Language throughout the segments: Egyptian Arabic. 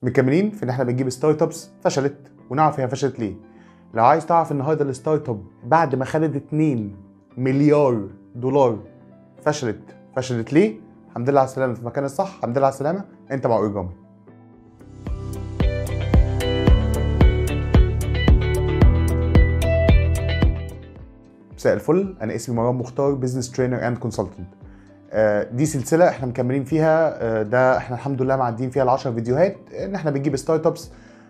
مكملين في ان احنا بنجيب ستارت ابس فشلت ونعرف هي فشلت ليه لو عايز تعرف النهارده الستارت اب بعد ما خدت 2 مليار دولار فشلت فشلت ليه الحمد لله على السلامه في المكان الصح الحمد لله على السلامه انت مع اورجامي مساء الفل انا اسمي مروان مختار بزنس ترينر اند كونسلتنت دي سلسله احنا مكملين فيها آه، ده احنا الحمد لله معديين فيها ال 10 فيديوهات ان احنا بنجيب ستارت ابس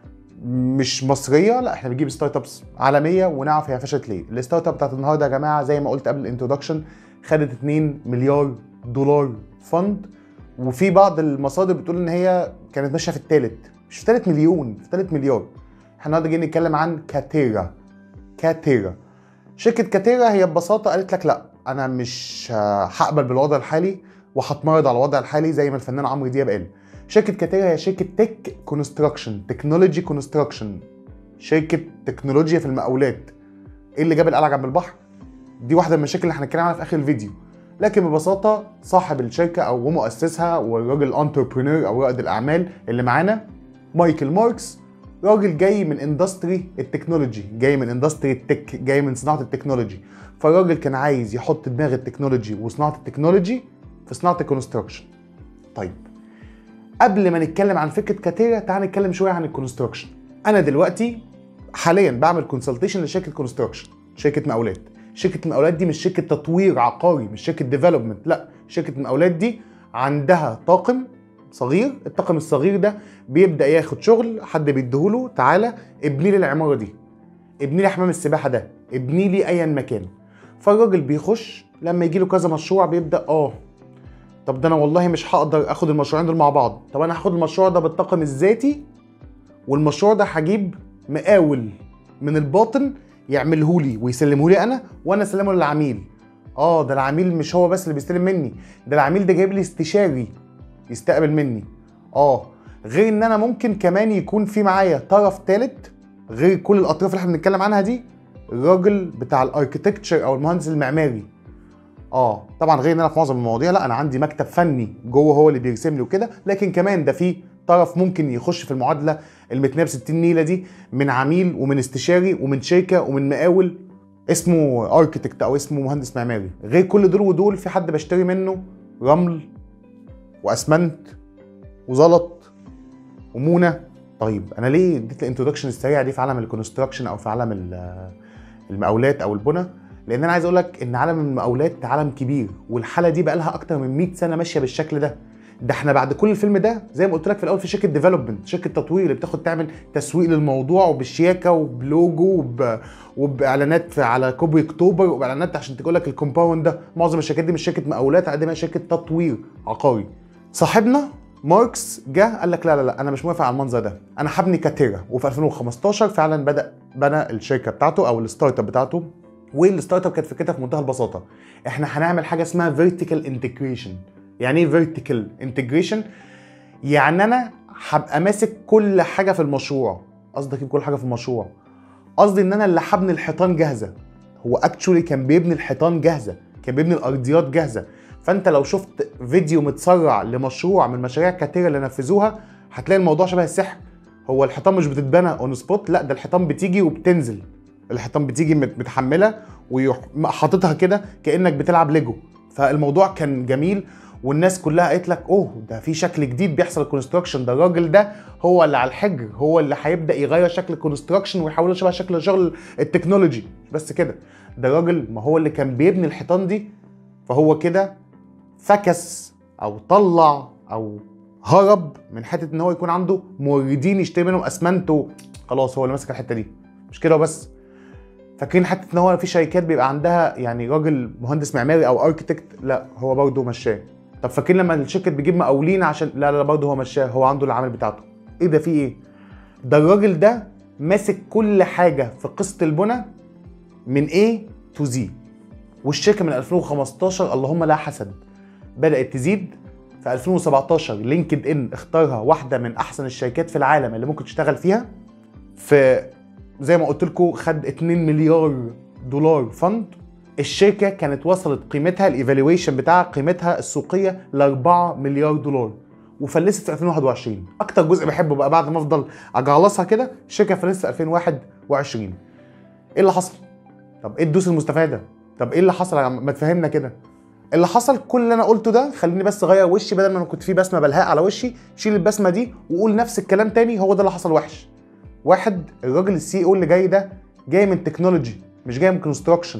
مش مصريه لا احنا بنجيب ستارت ابس عالميه ونعرف هي فشلت ليه الستارت اب بتاعت النهارده يا جماعه زي ما قلت قبل الانترودكشن خدت 2 مليار دولار فند وفي بعض المصادر بتقول ان هي كانت ماشيه في الثالث مش في 3 مليون في 3 مليار احنا النهارده جايين نتكلم عن كاتيرا كاتيرا شركه كاتيرا هي ببساطه قالت لك لا انا مش آه، هقبل بالوضع الحالي وهتمرد على الوضع الحالي زي ما الفنان عمرو دياب قال شركه كاتيرا هي شركه تك كونستراكشن تكنولوجي كونستراكشن شركه تكنولوجيا في المقاولات ايه اللي جاب القلعه جنب البحر دي واحده من المشاكل اللي هنتكلم عنها في اخر الفيديو لكن ببساطه صاحب الشركه او مؤسسها والراجل الانتربرينور او رائد الاعمال اللي معانا مايكل ماركس راجل جاي من اندستري التكنولوجي جاي من اندستري التك جاي من صناعه التكنولوجي فالراجل كان عايز يحط دماغ التكنولوجي وصناعه التكنولوجي في صناعه الكونستراكشن طيب قبل ما نتكلم عن فكره كاتيرا تعال نتكلم شويه عن الكونستراكشن انا دلوقتي حاليا بعمل كونسلتيشن لشركه كونستراكشن شركه مقاولات شركه المقاولات دي مش شركه تطوير عقاري مش شركه ديفلوبمنت لا شركه المقاولات دي عندها طاقم صغير الطاقم الصغير ده بيبدا ياخد شغل حد بيديهوله تعالى ابني لي العماره دي ابني لي حمام السباحه ده ابني لي ايا مكان فالراجل بيخش لما يجي له كذا مشروع بيبدا اه طب ده انا والله مش هقدر اخد المشروعين دول مع بعض طب انا هاخد المشروع ده بالطاقم الذاتي والمشروع ده هجيب مقاول من الباطن يعمله لي ويسلمه لي انا وانا اسلمه للعميل اه ده العميل مش هو بس اللي بيستلم مني ده العميل ده جايب لي استشاري يستقبل مني اه غير ان انا ممكن كمان يكون في معايا طرف ثالث غير كل الاطراف اللي احنا بنتكلم عنها دي الراجل بتاع الاركتكتشر او المهندس المعماري اه طبعا غير ان انا في معظم المواضيع لا انا عندي مكتب فني جوه هو اللي بيرسم لي وكده لكن كمان ده في طرف ممكن يخش في المعادله المتنيه ب 60 نيله دي من عميل ومن استشاري ومن شركه ومن مقاول اسمه اركتكت او اسمه مهندس معماري غير كل دول ودول في حد بشتري منه رمل واسمنت وزلط ومونه طيب انا ليه اديت الانترودكشن السريعه دي في عالم الكونستراكشن او في عالم ال- المقاولات او البنى لان انا عايز اقول لك ان عالم المقاولات عالم كبير والحاله دي بقى لها اكتر من 100 سنه ماشيه بالشكل ده ده احنا بعد كل الفيلم ده زي ما قلت لك في الاول في شركه ديفلوبمنت شركه تطوير اللي بتاخد تعمل تسويق للموضوع وبالشياكه وبلوجو وب... وباعلانات في- على كوبري اكتوبر وباعلانات عشان تقول لك الكومباوند ده معظم الشركات دي مش شركه مقاولات قد ما هي شركه تطوير عقاري صاحبنا ماركس جه قال لك لا لا لا انا مش موافق على المنظر ده انا هبني كاتيرا وفي 2015 فعلا بدا بنى الشركه بتاعته او الستارت اب بتاعته والستارت اب كانت فكرتها في منتهى البساطه احنا هنعمل حاجه اسمها فيرتيكال انتجريشن يعني ايه فيرتيكال انتجريشن يعني انا هبقى ماسك كل حاجه في المشروع قصدك ايه بكل حاجه في المشروع قصدي ان انا اللي هبني الحيطان جاهزه هو اكشولي كان بيبني الحيطان جاهزه كان بيبني الارضيات جاهزه فانت لو شفت فيديو متسرع لمشروع من مشاريع كتيره اللي نفذوها هتلاقي الموضوع شبه السحر هو الحيطان مش بتتبنى اون سبوت لا ده الحيطان بتيجي وبتنزل الحيطان بتيجي مت- متحمله ويروح حاططها كده كانك بتلعب ليجو فالموضوع كان جميل والناس كلها قالت لك اوه ده في شكل جديد بيحصل الكونستراكشن ده الراجل ده هو اللي على الحجر هو اللي هيبدا يغير شكل الكونستراكشن ويحوله شبه شكل شغل التكنولوجي مش بس كده ده الراجل ما هو اللي كان بيبني الحيطان دي فهو كده فكس او طلع او هرب من حته ان هو يكون عنده موردين يشتري منهم اسمنت و- خلاص هو اللي ماسك الحته دي مش كده وبس فاكرين حته ان هو في شركات بيبقى عندها يعني راجل مهندس معماري او اركتكت لا هو برضه مشاه طب فاكرين لما الشركه بتجيب مقاولين عشان لا لا برضه هو مشاه هو عنده العامل بتاعته ايه ده في ايه ده الراجل ده ماسك كل حاجه في قصه البنى من A to Z والشركه من 2015 اللهم لا حسد بدات تزيد في 2017 لينكد ان اختارها واحده من احسن الشركات في العالم اللي ممكن تشتغل فيها في زي ما قلت لكم خد 2 مليار دولار فند الشركه كانت وصلت قيمتها الايفالويشن بتاعها قيمتها السوقيه ل 4 مليار دولار وفلست في 2021 اكتر جزء بحبه بقى بعد ما افضل اجعلصها كده الشركه فلست في 2021 ايه اللي حصل طب ايه الدروس المستفاده طب ايه اللي حصل يا عم؟ ما تفهمنا كده اللي حصل كل اللي انا قلته ده خليني بس اغير وشي بدل ما انا كنت فيه بسمه بلهاء على وشي شيل البسمه دي وقول نفس الكلام تاني هو ده اللي حصل وحش واحد الراجل السي او اللي جاي ده جاي من تكنولوجي مش جاي من كونستراكشن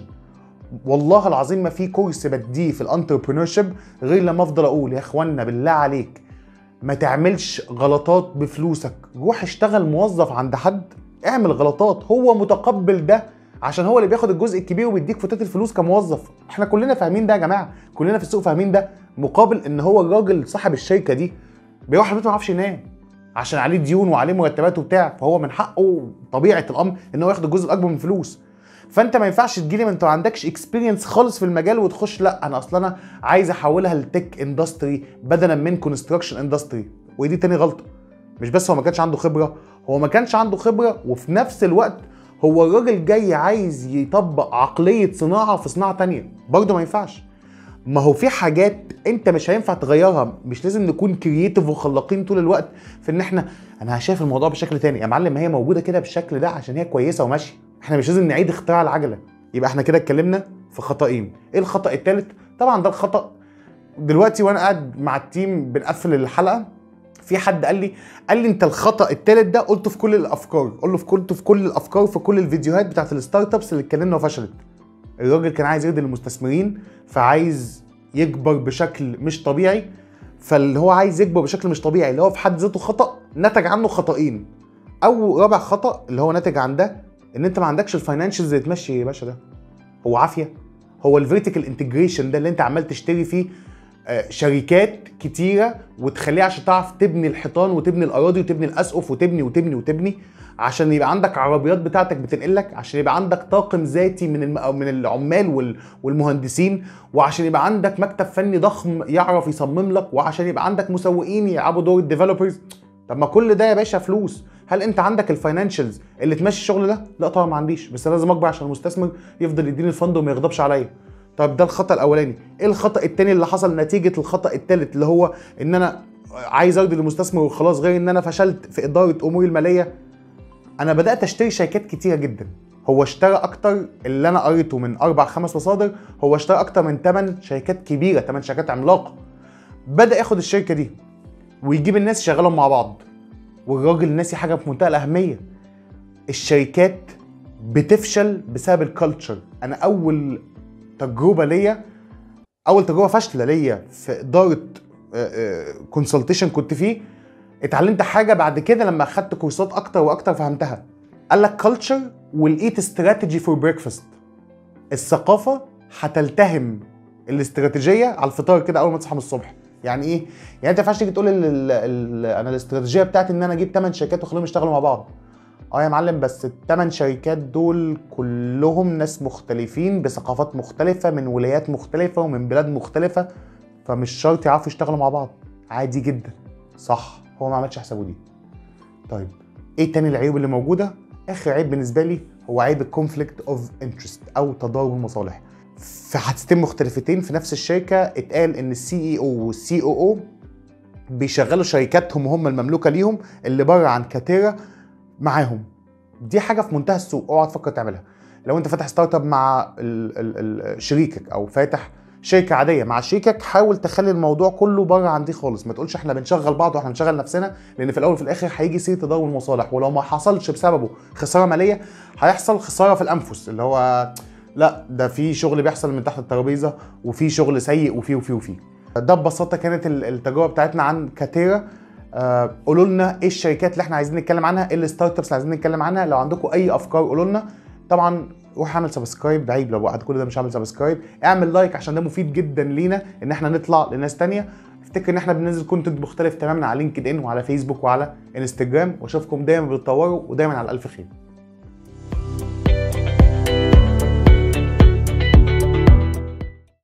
والله العظيم ما في كورس بديه في الانتربرينور غير لما افضل اقول يا اخوانا بالله عليك ما تعملش غلطات بفلوسك روح اشتغل موظف عند حد اعمل غلطات هو متقبل ده عشان هو اللي بياخد الجزء الكبير وبيديك فتات الفلوس كموظف احنا كلنا فاهمين ده يا جماعه كلنا في السوق فاهمين ده مقابل ان هو الراجل صاحب الشركه دي بيروح بيته ما يعرفش ينام عشان عليه ديون وعليه مرتبات وبتاع فهو من حقه طبيعه الامر ان هو ياخد الجزء الاكبر من الفلوس فانت ما ينفعش تجيلي ما انت ما عندكش اكسبيرينس خالص في المجال وتخش لا انا اصلا انا عايز احولها لتك اندستري بدلا من كونستراكشن اندستري ودي تاني غلطه مش بس هو ما كانش عنده خبره هو ما كانش عنده خبره وفي نفس الوقت هو الراجل جاي عايز يطبق عقليه صناعه في صناعه تانية برضه ما ينفعش ما هو في حاجات انت مش هينفع تغيرها مش لازم نكون كرييتيف وخلاقين طول الوقت في ان احنا انا شايف الموضوع بشكل تاني يا معلم ما هي موجوده كده بالشكل ده عشان هي كويسه وماشيه احنا مش لازم نعيد اختراع العجله يبقى احنا كده اتكلمنا في خطأين ايه الخطأ الثالث طبعا ده الخطأ دلوقتي وانا قاعد مع التيم بنقفل الحلقه في حد قال لي قال لي انت الخطا الثالث ده قلته في كل الافكار قول له في قلته في كل الافكار في كل الفيديوهات بتاعت الستارت ابس اللي اتكلمنا وفشلت الراجل كان عايز يرضي المستثمرين فعايز يكبر بشكل مش طبيعي فاللي هو عايز يكبر بشكل مش طبيعي اللي هو في حد ذاته خطا نتج عنه خطأين او رابع خطا اللي هو ناتج عن ده ان انت ما عندكش الفاينانشالز اللي تمشي يا باشا ده هو عافيه هو الفيرتيكال انتجريشن ده اللي انت عمال تشتري فيه آه، شركات كتيره وتخليها عشان تعرف تبني الحيطان وتبني الاراضي وتبني الاسقف وتبني وتبني وتبني عشان يبقى عندك عربيات بتاعتك بتنقلك عشان يبقى عندك طاقم ذاتي من الم... أو من العمال وال... والمهندسين وعشان يبقى عندك مكتب فني ضخم يعرف يصمم لك وعشان يبقى عندك مسوقين يلعبوا دور الديفلوبرز طب ما كل ده يا باشا فلوس هل انت عندك الفاينانشالز اللي تمشي الشغل ده لا طبعا ما عنديش بس لازم اكبر عشان المستثمر يفضل يديني الفند وما يغضبش عليا طب ده الخطا الاولاني ايه الخطا التاني اللي حصل نتيجه الخطا التالت اللي هو ان انا عايز ارضي المستثمر وخلاص غير ان انا فشلت في اداره اموري الماليه انا بدات اشتري شركات كتيره جدا هو اشترى اكتر اللي انا قريته من اربع خمس مصادر هو اشترى اكتر من 8 شركات كبيره 8 شركات عملاقه بدا ياخد الشركه دي ويجيب الناس يشغلهم مع بعض والراجل ناسي حاجه في منتهى الاهميه الشركات بتفشل بسبب الكالتشر انا اول تجربه ليا اول تجربه فاشله ليا في اداره كونسلتيشن كنت فيه اتعلمت حاجه بعد كده لما اخدت كورسات اكتر واكتر فهمتها قال لك كلتشر والايت استراتيجي فور بريكفاست الثقافه هتلتهم الاستراتيجيه على الفطار كده اول ما تصحى من الصبح يعني ايه يعني انت ما ينفعش تيجي تقول ال- ال- ال- انا الاستراتيجيه بتاعتي ان انا اجيب 8 شركات واخليهم يشتغلوا مع بعض اه يا معلم بس الثمان شركات دول كلهم ناس مختلفين بثقافات مختلفه من ولايات مختلفه ومن بلاد مختلفه فمش شرط يعرفوا يشتغلوا مع بعض عادي جدا صح هو ما عملش حسابه دي طيب ايه تاني العيوب اللي موجوده اخر عيب بالنسبه لي هو عيب الكونفليكت اوف انترست او تضارب المصالح في حادثتين مختلفتين في نفس الشركه اتقال ان السي اي او والسي او او بيشغلوا شركاتهم هم المملوكه ليهم اللي بره عن كاتيرا معاهم دي حاجه في منتهى السوق اوعى تفكر تعملها لو انت فاتح ستارت اب مع ال ال ال شريكك او فاتح شركه عاديه مع شريكك حاول تخلي الموضوع كله بره عن دي خالص ما تقولش احنا بنشغل بعض واحنا بنشغل نفسنا لان في الاول وفي الاخر هيجي سيره تداول المصالح ولو ما حصلش بسببه خساره ماليه هيحصل خساره في الانفس اللي هو لا ده في شغل بيحصل من تحت الترابيزه وفي شغل سيء وفي وفي وفي ده ببساطه كانت ال- التجربه بتاعتنا عن كاتيرا آه، قولوا لنا ايه الشركات اللي احنا عايزين نتكلم عنها ايه الستارت ابس اللي عايزين نتكلم عنها لو عندكم اي افكار قولوا لنا طبعا روح اعمل سبسكرايب ده عيب لو بعد كل ده مش عامل سبسكرايب اعمل لايك عشان ده مفيد جدا لينا ان احنا نطلع لناس تانية افتكر ان احنا بننزل كونتنت مختلف تماما على لينكد ان وعلى فيسبوك وعلى انستجرام واشوفكم دايما بتطوروا ودايما على الف خير